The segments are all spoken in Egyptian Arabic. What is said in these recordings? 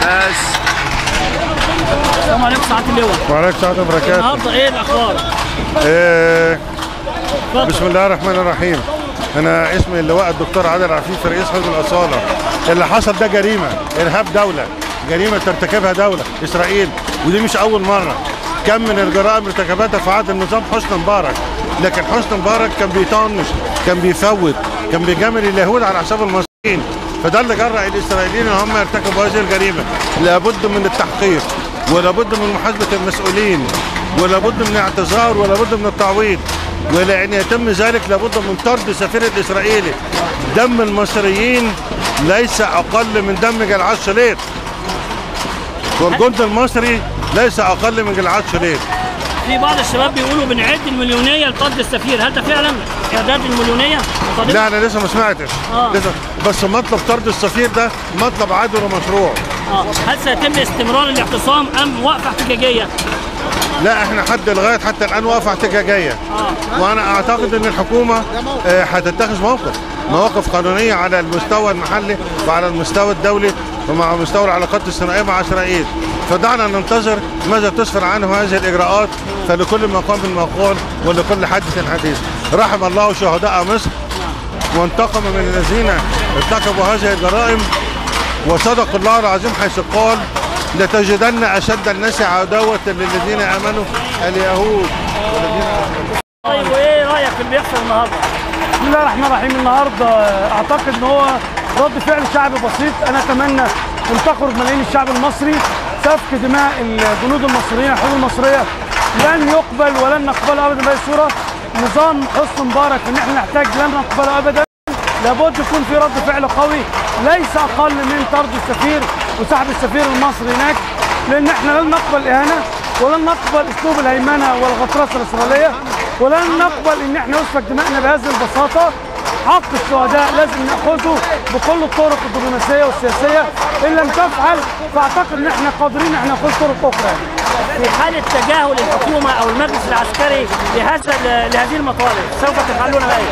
بس السلام عليكم سعاده اللواء وعليكم السلام وبركاته النهارده ايه الاخبار؟ إيه اتفضل. بسم الله الرحمن الرحيم انا اسمي اللواء الدكتور عادل عفيف رئيس حزب الاصاله اللي حصل ده جريمه ارهاب دوله جريمه ترتكبها دوله اسرائيل ودي مش اول مره كم من الجرائم ارتكبتها في عهد النظام حسني مبارك لكن حسني مبارك كان بيطنش كان بيفوت كان بيجامل اليهود على حساب المصريين فده اللي جرأ الاسرائيليين ان هم يرتكبوا هذه الجريمه لابد من التحقيق ولابد من محاسبه المسؤولين ولابد من الاعتذار ولابد من التعويض ولأن يتم ذلك لابد من طرد السفير الإسرائيلي دم المصريين ليس أقل من دم جلعاد شليط والجند المصري ليس أقل من جلعاد شليط في بعض الشباب بيقولوا بنعد المليونيه لطرد السفير هل ده فعلا اعداد المليونيه؟ طرد- لا أنا لسه ما سمعتش آه. لسه بس مطلب طرد السفير ده مطلب عادل ومشروع اه هل سيتم استمرار الاعتصام ام وقفه احتجاجيه؟ لا احنا حد لغايه حتى الان واقفه احتجاجيه وانا اعتقد ان الحكومه آه، هتتخذ موقف مواقف قانونيه على المستوى المحلي وعلى المستوى الدولي ومع مستوى العلاقات الثنائيه مع اسرائيل فدعنا ننتظر ماذا تسفر عنه هذه الاجراءات فلكل مقام مقال ولكل حادث حديث رحم الله شهداء مصر وانتقم من الذين ارتكبوا هذه الجرائم وصدق الله العظيم حيث قال لتجدن اشد الناس عداوه للذين امنوا اليهود طيب وايه رايك في اللي بيحصل النهارده؟ بسم الله الرحمن الرحيم النهارده اعتقد ان هو رد فعل شعبي بسيط انا اتمنى ان تخرج ملايين الشعب المصري سفك دماء الجنود المصريين الحدود المصريه لن يقبل ولن نقبله ابدا باي صوره نظام حسن مبارك ان احنا نحتاج لن نقبله ابدا لابد يكون في رد فعل قوي ليس اقل من طرد السفير وسحب السفير المصري هناك لان احنا لن نقبل اهانه ولن نقبل اسلوب الهيمنه والغطرسه الاسرائيليه ولن نقبل ان احنا يسفك دماءنا بهذه البساطه حق الشهداء لازم ناخذه بكل الطرق الدبلوماسيه والسياسيه ان لم تفعل فاعتقد ان احنا قادرين ان احنا ناخذ طرق اخرى في حاله تجاهل الحكومه او المجلس العسكري لهذا لهذه المطالب سوف تفعلون ما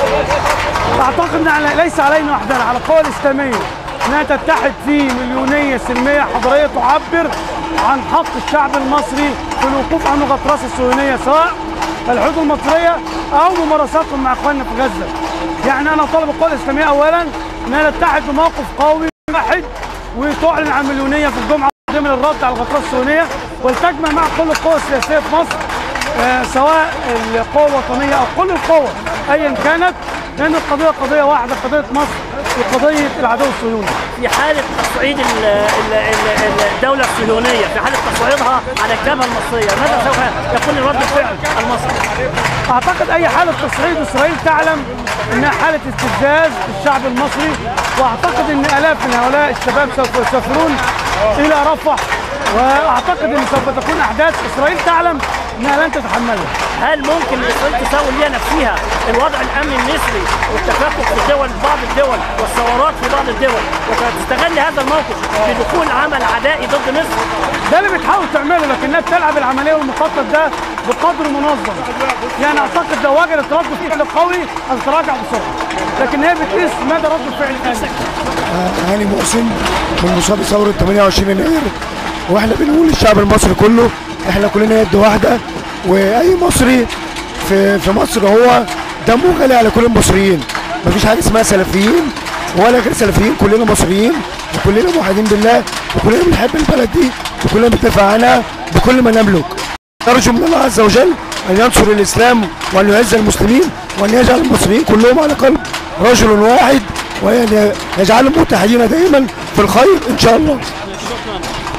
ايه؟ اعتقد ان ليس علينا وحدنا على القوى الاسلاميه انها تتحد في مليونيه سلميه حضاريه تعبر عن حق الشعب المصري في الوقوف امام الغطرسه الصهيونيه سواء الحدود المصريه او ممارساتهم مع اخواننا في غزه. يعني انا طالب القوى الاسلاميه اولا انها تتحد بموقف قوي واحد وتعلن عن مليونيه في الجمعه القادمه للرد على الغطرسه الصهيونيه ولتجمع مع كل القوى السياسيه في مصر آه، سواء القوى الوطنيه او كل القوى ايا كانت لان القضيه قضيه واحده قضيه مصر وقضيه العدو الصهيوني. في حاله تصعيد ال- ال- ال- الدوله الصهيونيه في حاله تصعيدها على الجبهه المصريه ماذا سوف يكون رد الفعل المصري؟ اعتقد اي حاله تصعيد اسرائيل تعلم انها حاله استفزاز للشعب المصري واعتقد ان الاف من هؤلاء الشباب سوف يسافرون الى رفح واعتقد ان سوف تكون احداث اسرائيل تعلم انها لن تتحملها. هل ممكن اسرائيل تساوي ليها نفسها الوضع الامني المصري والتفكك في دول بعض الدول والثورات في بعض الدول وتستغل هذا الموقف بدخول عمل عدائي ضد مصر؟ ده اللي بتحاول تعمله لكنها بتلعب العمليه والمخطط ده بقدر منظم يعني اعتقد لو وجدت رد فعل قوي هتتراجع بسرعه لكن هي بتقيس مدى رد الفعل الامني هاني محسن من مصاب ثورة 28 يناير واحنا بنقول للشعب المصري كله احنا كلنا يد واحدة واي مصري في في مصر هو دمه غالي على كل المصريين مفيش حاجة اسمها سلفيين ولا غير سلفيين كلنا مصريين وكلنا موحدين بالله وكلنا بنحب البلد دي وكلنا بندافع عنها بكل ما نملك نرجو من الله عز وجل ان ينصر الاسلام وان يعز المسلمين وان يجعل المصريين كلهم على قلب رجل واحد وان يجعلهم متحدين دائما في الخير ان شاء الله